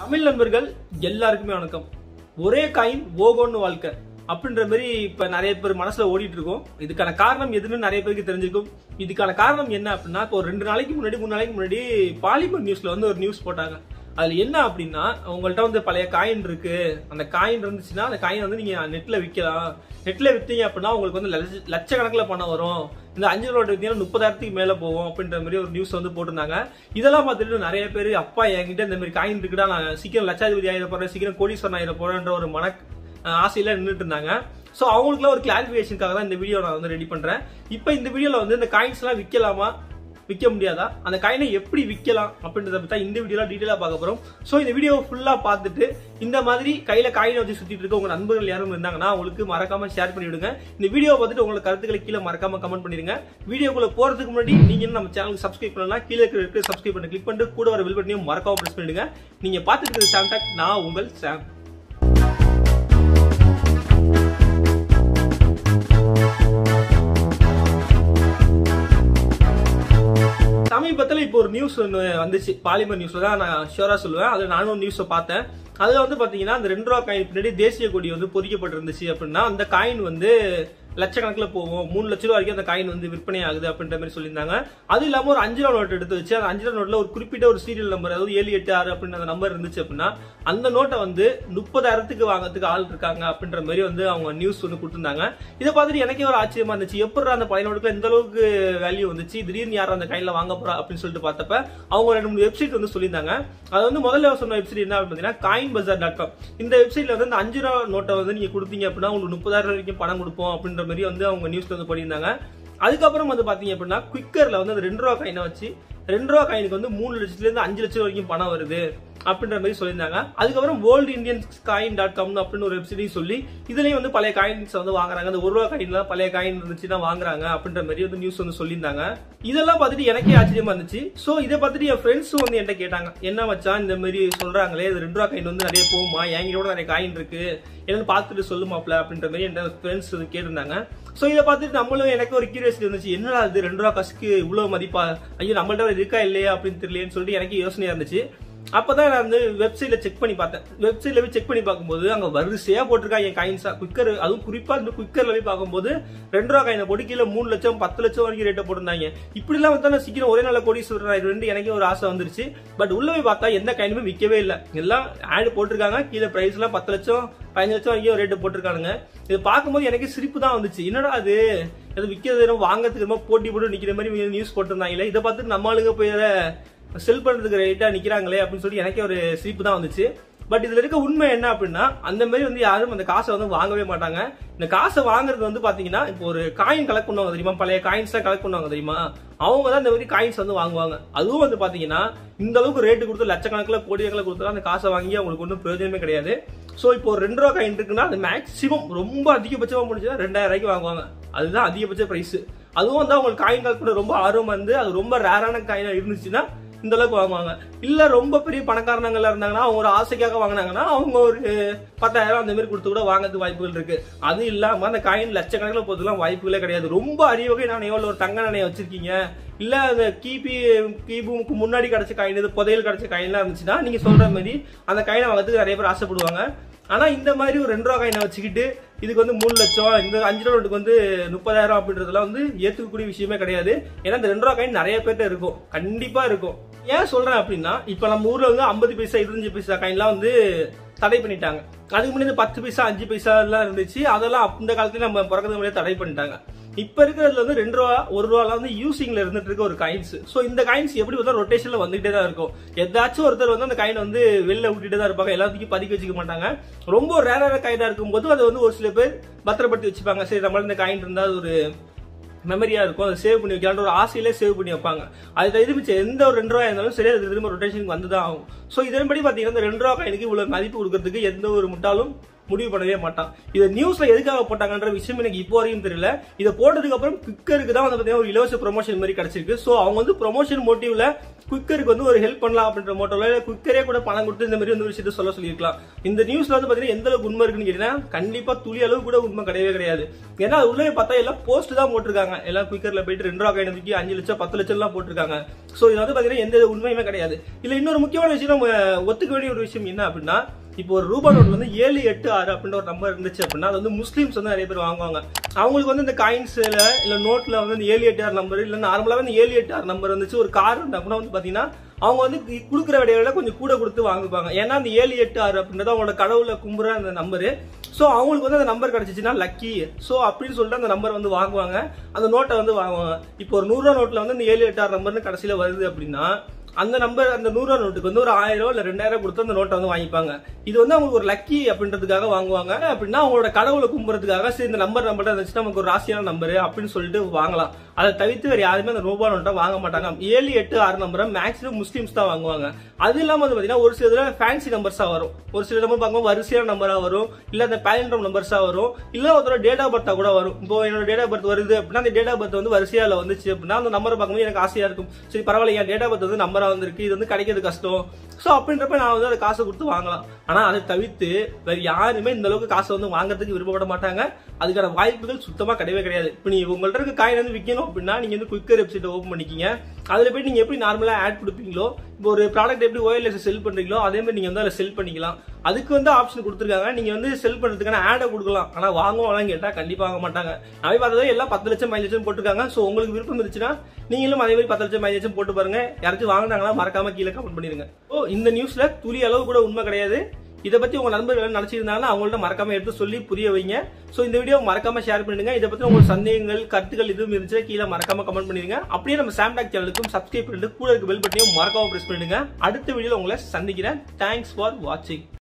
தமிழ் நண்பர்கள் எல்லாருக்குமே வணக்கம் ஒரே காயின் ஓகோன்னு வாழ்க்கை அப்படின்ற மாதிரி இப்ப நிறைய பேர் மனசுல ஓடிட்டு இருக்கோம் இதுக்கான காரணம் எதுன்னு நிறைய பேருக்கு தெரிஞ்சிருக்கும் இதுக்கான காரணம் என்ன அப்படின்னா இப்போ ஒரு ரெண்டு நாளைக்கு முன்னாடி மூணு நாளைக்கு முன்னாடி பாலிமர் நியூஸ்ல வந்து ஒரு நியூஸ் போட்டாங்க அதுல என்ன அப்படின்னா உங்கள்ட்ட வந்து பழைய காயின் இருக்கு அந்த காயின் இருந்துச்சுன்னா அந்த காயின் வந்து நீங்க நெட்ல விற்கலாம் நெட்ல வித்தீங்க அப்படின்னா உங்களுக்கு வந்து லட்ச- லட்சக்கணக்கில் பணம் வரும் இந்த அஞ்சு ரூபா வித்தீங்கன்னா முப்பதாயிரத்துக்கு மேல போகும் அப்படின்ற மாதிரி ஒரு நியூஸ் வந்து போட்டிருந்தாங்க இதெல்லாம் பார்த்துட்டு நிறைய பேர் அப்பா என்கிட்ட இந்த மாதிரி காயின் இருக்குடா நான் சீக்கிரம் லட்சாதிபதி ஆயிட போறேன் சீக்கிரம் கோடீஸ்வரன் ஆயிட போறேன்ற ஒரு மன அஹ், ஆசையில நின்றுட்டு இருந்தாங்க ஸோ அவங்களுக்குலாம் ஒரு கிளாரிஃபிகேஷனுக்காக தான் இந்த வீடியோ நான் வந்து ரெடி பண்றேன் இப்போ இந்த வீடியோல வந்து இந்த காயின்ஸ் எல்லாம் விற்கலாமா விற்க முடியாதா அந்த காயினை எப்படி விற்கலாம் அப்படின்றத பத்தி தான் இந்த வீடியோல டீட்டெயிலா பார்க்க போறோம் ஸோ இந்த வீடியோ ஃபுல்லா பார்த்துட்டு இந்த மாதிரி கையில காயினை வச்சு சுத்திட்டு இருக்க உங்க நண்பர்கள் யாரும் இருந்தாங்கன்னா உங்களுக்கு மறக்காம ஷேர் பண்ணி விடுங்க இந்த வீடியோ பார்த்துட்டு உங்களுக்கு கருத்துக்களை கீழே மறக்காம கமெண்ட் பண்ணிருங்க வீடியோக்குள்ள போறதுக்கு முன்னாடி நீங்க இன்னும் நம்ம சேனலுக்கு சப்ஸ்கிரைப் பண்ணலாம் கீழே இருக்கிற சப்ஸ்கிரைப் பண்ணி கிளிக் பண்ணிட்டு கூட வர பில் பட்டனையும் மறக்காம பிரஸ் பண்ணிடுங்க நீங்க பார்த்துட்டு இருக்கிற சாம் டாக் நான் உங்கள் சாம் சமீபத்தில் இப்போ ஒரு நியூஸ் ஒன்று வந்துச்சு பாலிமர் நியூஸ்ல தான் நான் ஷியோரா சொல்லுவேன் அது நானும் நியூஸை பார்த்தேன் அதுல வந்து பாத்தீங்கன்னா அந்த ரெண்டு ரூபா காயின் பின்னாடி தேசிய கொடி வந்து பொறிக்கப்பட்டிருந்துச்சு அப்படின்னா அந்த காயின் வந்து லட்சக்கணக்கில் போகும் மூணு லட்ச ரூபா வரைக்கும் அந்த காயின் வந்து விற்பனை ஆகுது அப்படின்ற மாதிரி சொல்லியிருந்தாங்க அது இல்லாம ஒரு அஞ்சு ரூபா நோட் எடுத்து வச்சு அந்த அஞ்சு ரூபா நோட்ல ஒரு குறிப்பிட்ட ஒரு சீரியல் நம்பர் அதாவது ஏழு எட்டு ஆறு அப்படின்ற அந்த நம்பர் இருந்துச்சு அப்படின்னா அந்த நோட்டை வந்து முப்பதாயிரத்துக்கு வாங்குறதுக்கு ஆள் இருக்காங்க அப்படின்ற மாதிரி வந்து அவங்க நியூஸ் வந்து கொடுத்திருந்தாங்க இதை பார்த்துட்டு எனக்கே ஒரு ஆச்சரியமா இருந்துச்சு எப்படி அந்த பதினோட்டுக்கு எந்த அளவுக்கு வேல்யூ வந்துச்சு திடீர்னு யாரும் அந்த கையில வாங்க போறா அப்படின்னு சொல்லிட்டு பார்த்தப்ப அவங்க ரெண்டு மூணு வெப்சைட் வந்து சொல்லியிருந்தாங்க அது வந்து முதல்ல சொன்ன வெப்சைட் என்ன அப்படின்னு பார்த்தீங்கன்னா காயின் பஜார் டாட் காம் இந்த வெப்சைட்ல வந்து இந்த அஞ்சு ரூபா நோட்டை வந்து நீங்க கொடுத்தீங்க அப்படின்னா உங்களுக்கு முப்பதாயிரம் வரைக்கும் பணம் கொடுப்போம் அப்படின்ற மாதிரி வந்து அவங்க நியூஸ்ல வந்து பண்ணியிருந்தாங்க அதுக்கப்புறம் வந்து பாத்தீங்க அப்படின்னா குவிக்கர்ல வந்து அந்த ரெண்டு ரூபா காயினை வச்சு ரெண்டு ரூபா காயினுக்கு வந்து மூணு லட்சத்துல இருந்து அஞ்சு லட்சம் வரைக்கும் பணம் வருது அப்படின்ற மாதிரி சொல்லியிருந்தாங்க அதுக்கப்புறம் world Indian coin dot com அப்படின்னு ஒரு வெப்சைட்டையும் சொல்லி இதுலயும் வந்து பழைய காயின்ஸ் வந்து வாங்குறாங்க அந்த ஒரு ரூபா காயின்ல பழைய காயின் இருந்துச்சுன்னா வாங்குறாங்க அப்படின்ற மாதிரி வந்து நியூஸ் வந்து சொல்லியிருந்தாங்க இதெல்லாம் பார்த்துட்டு எனக்கே ஆச்சரியமா இருந்துச்சு சோ இதை பார்த்துட்டு என் ஃப்ரெண்ட்ஸும் வந்து என்கிட்ட கேட்டாங்க என்ன மச்சான் இந்த மாதிரி சொல்றாங்களே இது ரெண்டு ரூபா காயின் வந்து நிறைய போகுமா என்கிட்ட கூட நிறைய காயின் இருக்கு என்னன்னு பார்த்துட்டு சொல்லுமாப்ல அப்படின்ற மாதிரி என் ஃப்ரெண்ட்ஸ் கேட்டிருந்தாங்க சோ இதை பார்த்துட்டு நம்மளும் எனக்கு ஒரு கியூரியாசிட்டி இருந்துச்சு என்னடா இது ரெண்டு ரூபா காசுக்கு இவ்வளவு மதிப்பா ஐயோ நம்மள்ட்ட இருக்கா இல்லையா அப்படின்னு தெரியலையேன்னு சொல்லிட்டு எனக்கு யோசனையா இருந்துச்சு அப்பதான் நான் வந்து வெப்சைட்ல செக் பண்ணி பார்த்தேன் வெப்சைட்ல போய் செக் பண்ணி பார்க்கும்போது அங்க வரிசையா போட்டிருக்காங்க என் காயின்ஸா குக்கர் அதுவும் குறிப்பா இந்த குக்கர்ல போய் பார்க்கும்போது ரெண்டு ரூபா காயினை போட்டு கீழே மூணு லட்சம் பத்து லட்சம் வரைக்கும் ரேட்டை போட்டிருந்தாங்க இப்படி எல்லாம் வந்து நான் சீக்கிரம் ஒரே நாள் கோடீஸ்வரர் இது ரெண்டு எனக்கே ஒரு ஆசை வந்துருச்சு பட் உள்ள போய் பார்த்தா எந்த காயினுமே விற்கவே இல்லை எல்லாம் ஆடு போட்டிருக்காங்க கீழே பிரைஸ் எல்லாம் பத்து லட்சம் பதினஞ்சு லட்சம் வரைக்கும் ரேட்டு போட்டிருக்கானுங்க இது பார்க்கும்போது எனக்கு சிரிப்பு தான் வந்துச்சு என்னடா அது இது விற்கிறது வாங்கறதுக்கு ரொம்ப போட்டி போட்டு நிக்கிற மாதிரி நியூஸ் போட்டிருந்தாங்களே இதை பார்த்துட்டு நம்ம ஆளுங்க போய் அதை செல் பண்றதுக்கு ரைட்டா நிக்கிறாங்களே அப்படின்னு சொல்லி எனக்கே ஒரு சிரிப்பு தான் வந்துச்சு பட் இதுல இருக்க உண்மை என்ன அப்படின்னா அந்த மாதிரி வந்து யாரும் அந்த காசை வந்து வாங்கவே மாட்டாங்க இந்த காசை வாங்குறது வந்து பாத்தீங்கன்னா இப்போ ஒரு காயின் கலெக்ட் பண்ணுவாங்க தெரியுமா பழைய காயின்ஸ் எல்லாம் கலெக்ட் பண்ணுவாங்க தெரியுமா அவங்க தான் இந்த மாதிரி காயின்ஸ் வந்து வாங்குவாங்க அதுவும் வந்து பாத்தீங்கன்னா இந்த அளவுக்கு ரேட்டு கொடுத்து லட்சக்கணக்கில் கோடி கணக்கில் கொடுத்தா அந்த காசை வாங்கி அவங்களுக்கு ஒன்றும் பிரயோஜனமே கிடையாது ஸோ இப்போ ஒரு ரெண்டு ரூபா காயின் இருக்குன்னா அது மேக்ஸிமம் ரொம்ப அதிகபட்சமா முடிஞ்சா ரெண்டாயிரம் ரூபாய்க்கு வாங்குவாங்க அதுதான் அதிகபட்ச பிரைஸ் அதுவும் வந்து அவங்களுக்கு காயின் கலெக்ட் பண்ண ரொம்ப ஆர்வம் வந்து அது ரொம்ப ரேரான காயினா இருந்துச்சுன்னா இந்த அளவுக்கு வாங்குவாங்க இல்ல ரொம்ப பெரிய பணக்காரனங்களா இருந்தாங்கன்னா அவங்க ஒரு ஆசைக்காக வாங்கினாங்கன்னா அவங்க ஒரு பத்தாயிரம் அந்த மாதிரி கொடுத்து கூட வாங்குறதுக்கு வாய்ப்புகள் இருக்கு அது இல்லாம அந்த காயின் லட்சக்கணக்கில் போறதுலாம் வாய்ப்புகளே கிடையாது ரொம்ப அரிய வகை நாணயம் இல்ல ஒரு தங்க நாணயம் வச்சிருக்கீங்க இல்ல அந்த கிபி கிபுக்கு முன்னாடி கிடைச்ச காயின் இது புதையல் கிடைச்ச காயின்லாம் இருந்துச்சுன்னா நீங்க சொல்ற மாதிரி அந்த காயினை வாங்குறதுக்கு நிறைய பேர் ஆசைப்படுவாங்க ஆனா இந்த மாதிரி ஒரு ரெண்டு ரூபா காயினை வச்சுக்கிட்டு இதுக்கு வந்து மூணு லட்சம் இந்த அஞ்சு ரூபா நோட்டுக்கு வந்து முப்பதாயிரம் அப்படின்றதுலாம் வந்து ஏத்துக்கக்கூடிய விஷயமே கிடையாது ஏன்னா இந்த ரெண்டு ரூபா காயின் நிறைய பேர்ட்ட இருக்கும் கண்டிப்பா இருக்கும் ஏன் சொல்றேன் அப்படின்னா இப்ப நம்ம ஊர்ல வந்து ஐம்பது பைசா இருபத்தஞ்சு பைசா காயின்லாம் வந்து தடை பண்ணிட்டாங்க அதுக்கு முன்னாடி இந்த பத்து பைசா அஞ்சு பைசா எல்லாம் இருந்துச்சு அதெல்லாம் அந்த காலத்துல நம்ம பிறக்கிறதுக்கு முன்னாடி தடை பண்ணிட்டாங்க இப்ப இருக்கிறதுல வந்து ரெண்டு ரூபா ஒரு ரூபால வந்து யூசிங்ல இருந்துட்டு இருக்க ஒரு காயின்ஸ் சோ இந்த காயின்ஸ் எப்படி வந்து ரொட்டேஷன்ல வந்துகிட்டே தான் இருக்கும் ஏதாச்சும் ஒருத்தர் வந்து அந்த காயின் வந்து வெளில விட்டுட்டு தான் இருப்பாங்க எல்லாத்துக்கும் பதுக்கி வச்சுக்க மாட்டாங்க ரொம்ப ரேரான காயினா இருக்கும்போது அதை வந்து ஒரு சில பேர் பத்திரப்படுத்தி வச்சுப்பாங்க சரி நம்மள இந்த காயின் இருந்தா அது ஒரு மெமரியா இருக்கும் அதை சேவ் பண்ணி வைக்கலான்ற ஒரு ஆசையிலே சேவ் பண்ணி வைப்பாங்க அது தவிர மிச்சம் எந்த ஒரு ரெண்டு ரூபாய் இருந்தாலும் சரி அது திரும்ப ரொட்டேஷனுக்கு வந்து தான் ஆகும் ஸோ இதன்படி பார்த்தீங்கன்னா இந்த ரெண்டு ரூபா காயினுக்கு இவ்வளவு மதிப்பு கொடுக்கறதுக்கு எந்த ஒரு முட்டாலும் முடிவு பண்ணவே மாட்டான் இதை நியூஸ்ல எதுக்காக போட்டாங்கன்ற விஷயம் எனக்கு இப்போ வரையும் தெரியல இதை போட்டதுக்கு அப்புறம் குக்கருக்கு தான் வந்து பாத்தீங்கன்னா ஒரு இலவச ப்ரொமோஷன் மாதிரி கிடைச்சிருக்கு சோ அவங்க வந்து ப்ரொமோஷன் மோட்டிவ்ல குக்கருக்கு வந்து ஒரு ஹெல்ப் பண்ணலாம் அப்படின்ற மோட்டோல இல்ல குக்கரே கூட பணம் கொடுத்து இந்த மாதிரி வந்து ஒரு விஷயத்த சொல்ல சொல்லியிருக்கலாம் இந்த நியூஸ்ல வந்து பாத்தீங்கன்னா எந்த அளவுக்கு உண்மை இருக்குன்னு கேட்டீங்கன்னா கண்டிப்பா துளி அளவு கூட உண்மை கிடையவே கிடையாது ஏன்னா அது உள்ளே பார்த்தா எல்லாம் போஸ்ட் தான் போட்டிருக்காங்க எல்லாம் குக்கர்ல போயிட்டு ரெண்டு ரூபா கைடு தூக்கி அஞ்சு லட்சம் பத்து லட்சம் எல்லாம் போட்டிருக்காங்க சோ இது வந்து பாத்தீங்கன்னா எந்த உண்மையுமே கிடையாது இல்ல இன்னொரு முக்கியமான விஷயம் நம்ம ஒத்துக்க வேண்டிய ஒரு விஷயம் என்ன அப்படின்னா இப்போ ஒரு ரூபா நோட்ல வந்து ஏழு எட்டு ஆறு அப்படின்ற ஒரு நம்பர் இருந்துச்சு அப்படின்னா அது வந்து முஸ்லீம்ஸ் வந்து நிறைய பேர் வாங்குவாங்க அவங்களுக்கு வந்து இந்த காயின்ஸ்ல இல்ல நோட்ல வந்து இந்த ஏழு எட்டு ஆறு நம்பர் இல்ல நார்மலாவே இந்த ஏழு எட்டு ஆறு நம்பர் வந்துச்சு ஒரு கார் இருந்தா கூட வந்து பாத்தீங்கன்னா அவங்க வந்து கொடுக்குற விடையோட கொஞ்சம் கூட கொடுத்து வாங்குவாங்க ஏன்னா அந்த ஏழு எட்டு ஆறு அப்படின்றது அவங்களோட கடவுளை கும்புற அந்த நம்பரு ஸோ அவங்களுக்கு வந்து அந்த நம்பர் கிடைச்சிச்சுன்னா லக்கி ஸோ அப்படின்னு சொல்லிட்டு அந்த நம்பர் வந்து வாங்குவாங்க அந்த நோட்டை வந்து வாங்குவாங்க இப்போ ஒரு நூறுரூவா நோட்டில் வந்து இந்த ஏழு எட்டு ஆறு நம்பர்னு கடைசியில் வருது அப்படின்னா அந்த நம்பர் அந்த நூறுரூவா நோட்டுக்கு வந்து ஒரு ஆயிரம் ரூபா இல்ல ரெண்டாயிரம் கொடுத்து அந்த நோட்டை வந்து வாங்கிப்பாங்க இது வந்து அவங்களுக்கு ஒரு லக்கி அப்படின்றதுக்காக வாங்குவாங்க அப்படின்னா அவங்களோட கடவுளை கும்புறதுக்காக சரி இந்த நம்பர் நம்பர் இருந்துச்சு நமக்கு ஒரு ராசியான நம்பர் அப்படின்னு சொல்லிட்டு வாங்கலாம் அதை தவிர்த்து வேற யாருமே அந்த ரூபா நோட்டை வாங்க மாட்டாங்க ஏழு எட்டு ஆறு நம்பரை மேக்ஸிமம் முஸ்லீம்ஸ் தான் வாங்குவாங்க அது இல்லாம வந்து பாத்தீங்கன்னா ஒரு சில இதுல ஃபேன்சி நம்பர்ஸா வரும் ஒரு சில நம்பர் பார்க்கும்போது வரிசையான நம்பரா வரும் இல்ல அந்த பேலண்ட்ரம் நம்பர்ஸா வரும் இல்ல ஒருத்தரோட டேட் ஆஃப் பர்த்தா கூட வரும் இப்போ என்னோட டேட் ஆஃப் பர்த் வருது அப்படின்னா அந்த டேட் ஆஃப் பர்த் வந்து வரிசையால வந்துச்சு அப்படின்னா அந்த நம்பரை பார்க்கும்போது எனக்கு ஆசையா இருக்கும் சரி பரவாயில்ல என் டேட் ஆஃப் பர்த் வந்து நம்பரா வந்திருக்கு இது வந்து கிடைக்கிறது கஷ்டம் ஸோ அப்படின்றப்ப நான் வந்து அதை காசை கொடுத்து வாங்கலாம் ஆனா அதை தவிர்த்து வேற யாருமே இந்த அளவுக்கு காசை வந்து வாங்குறதுக்கு விருப்பப்பட மாட்டாங்க அதுக்கான வாய்ப்புகள் சுத்தமா கிடையவே கிடையாது இப்போ நீ உங்கள்ட்ட இருக்க காயின் வந்து விற்கணும் அப்படின்னா நீங்க வந்து குயிக்கர் வெப்சைட் ஓப்பன் பண்ணிக்கிங்க அதுல போய் நீங்க எப்படி நார்மலா ஆட் கொடுப்பீங்களோ இப்போ ஒரு ப்ராடக்ட் எப்படி ஓஎல்எஸ் செல் பண்றீங்களோ அதே மாதிரி நீங்க வந்து அதில் செல் பண்ணிக்கலாம் அதுக்கு வந்து ஆப்ஷன் கொடுத்துருக்காங்க நீங்க வந்து செல் பண்றதுக்கான ஆடை கொடுக்கலாம் ஆனா வாங்குவாங்களான்னு கேட்டா கண்டிப்பா வாங்க மாட்டாங்க நான் பார்த்தது எல்லாம் பத்து லட்சம் பதினஞ்சு லட்சம் போட்டிருக்காங்க ஸோ உங்களுக்கு விருப்பம் இருந்துச்சுன்னா நீங்களும் அதே மாதிரி பத்து லட்சம் பதினஞ்சு லட்சம் போட்டு பாருங்க யாராச்சும் வாங்கினாங்களா மறக்காம கீழே கமெண்ட் பண்ணிருங்க ஓ இந்த நியூஸ்ல துளி அளவு கூட உண்மை கிடையாது இதை பத்தி உங்க நண்பர்கள் நினைச்சிருந்தாங்கன்னா அவங்கள்ட்ட மறக்காம எடுத்து சொல்லி புரிய வைங்க சோ இந்த வீடியோ மறக்காம ஷேர் பண்ணிடுங்க இதை பத்தி உங்களுக்கு சந்தேகங்கள் கருத்துக்கள் எதுவும் இருந்துச்சுன்னா கீழே மறக்காம கமெண்ட் பண்ணிடுங்க அப்படியே நம்ம சாம்டாக் சேனலுக்கும் சப்ஸ்கிரைப் பண்ணிட்டு கூட இருக்க பெல் பட்டனையும் மறக்காம பிரஸ் பண்ணிடுங்க அடுத்த வீடியோல உங்களை சந்திக்கிறேன் தேங்க்ஸ் ஃபார் வாட்சிங்